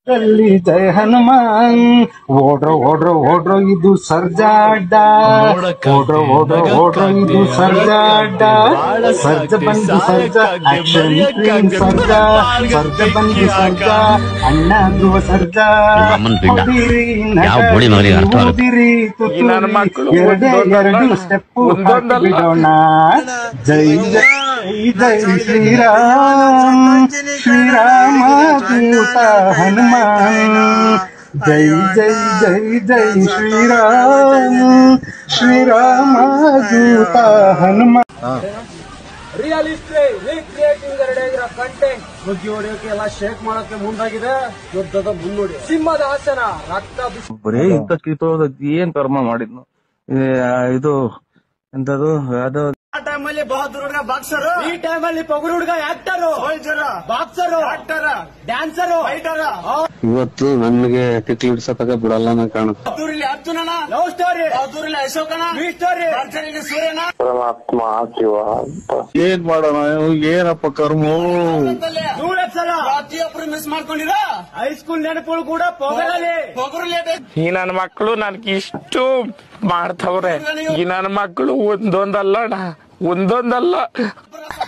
ಅಲ್ಲಿ ಜಯ ಹನುಮಾನ್ ಓಡ್ರೋ ಓಡ್ರೋ ಓಡ್ರೋ ಇದು ಸರ್ಜಾ ಅಡ್ಡ ಓಡ್ರೋ ಓಡ್ರೋ ಓಡ್ರೋ ಇದು ಸರ್ಜಾ ಅಡ್ಡ ಸರ್ಜ ಬಂದು ಸರ್ಜ ಆಕ್ಷನ್ ಕ್ವೀನ್ ಸರ್ಜಾ ಸರ್ಜ ಬಂದು ಸರ್ಜಾ ಅಣ್ಣ ಧ್ರುವ ಸರ್ಜಾ ಅಮ್ಮನ್ ಪಿಂಡ. ಹೊಡಿರಿ ಯಾವ ಬೋಳಿ ಮಗನಿಗೆ ಅರ್ಥ ಆಗಲ್ಲ. ಊದಿರಿ ತುತ್ತೂರಿ, ಈ ನನ್ನ ಮಕ್ಕಳು ಎರಡೇ ಒಂದೊಂದಲ್ಲ, ಎರಡು ಸ್ಟೆಪ್ ಒಂದೊಂದಲ್ಲ. ಬಿಡೋಣ ಜೈ ಜೈ ಜೈ ಶ್ರೀರಾಮ್ ಶ್ರೀರಾಮ ದೂತ ಹನುಮಾನ್ ಜೈ ಜೈ ಜೈ ಜೈ ಶ್ರೀರಾಮ್ ಶ್ರೀರಾಮ ದೂತ ಹನುಮಾನ್ ರಿಯಲಿಸ್ಟ್ರಿ ರೀಕ್ರಿಯೇಟಿಂಗ್ ರೆಡಿ ಆಗಿರೋ ಕಂಟೆಂಟ್ ನುಗ್ಗಿ ಹೊಡೆಯೋಕೆ ಎಲ್ಲ ಶೇಕ್ ಮಾಡೋಕೆ ಮುಂದಾಗಿದೆ ಯುದ್ಧದ ಮುನ್ನುಡಿ ಸಿಂಹದ ಆಸನ ರಕ್ತ ಬಿಸಿ ಬರೀ ಇಂಥ ಕಿತ್ತೋದ ಏನ್ ಕರ್ಮ ಮಾಡಿದ್ನು ಏ, ಇದು ಎಂತದು ಯಾವ್ದೋ ಆ ಟೈಮಲ್ಲಿ ಬಹದ್ದೂರ್ ಹುಡುಗ ಬಾಕ್ಸರ್ ಈ ಟೈಮಲ್ಲಿ ಪಗುರು ಹುಡುಗ actor boxer actor dancer fighter ಇವತ್ತು ನನಗೆ ಟಿಕ್ಲಿ ಹಿಡ್ಸತಕ ಬಿಡಲ್ಲ ನಾ ಕಾಣುತ್ತೆ ಬಹದ್ದೂರಲ್ಲಿ ಅರ್ಜುನನ ಲವ್ ಸ್ಟೋರಿ ಬಹದ್ದೂರಲ್ಲಿ ಅಶೋಕನ ಈ ಸ್ಟೋರಿ ಭರ್ಜರಿಗೆ ಸೂರ್ಯನ ಪರಮಾತ್ಮ ಶಿವ ಏನ್ ಮಾಡೋಣ ಏನಪ್ಪ ಕರ್ಮ ನೂರ ಸಲ ಪ್ರತಿಯೊಬ್ಬರು ಮಿಸ್ ಮಾಡ್ಕೊಂಡಿರ ಹೈಸ್ಕೂಲ್ ನೆನಪುಗಳು ಕೂಡ ಪೊಗರಲ್ಲಿ ಪೊಗರಲ್ಲಿ ಈ ನನ್ನ ಮಕ್ಕಳು ನನ್ಗೆ ಇಷ್ಟು ಮಾಡ್ತವ್ರೆ ಈ ನನ್ನ ಮಕ್ಕಳು ಒಂದೊಂದಲ್ಲ ಅಣ್ಣ ಒಂದೊಂದಲ್ಲ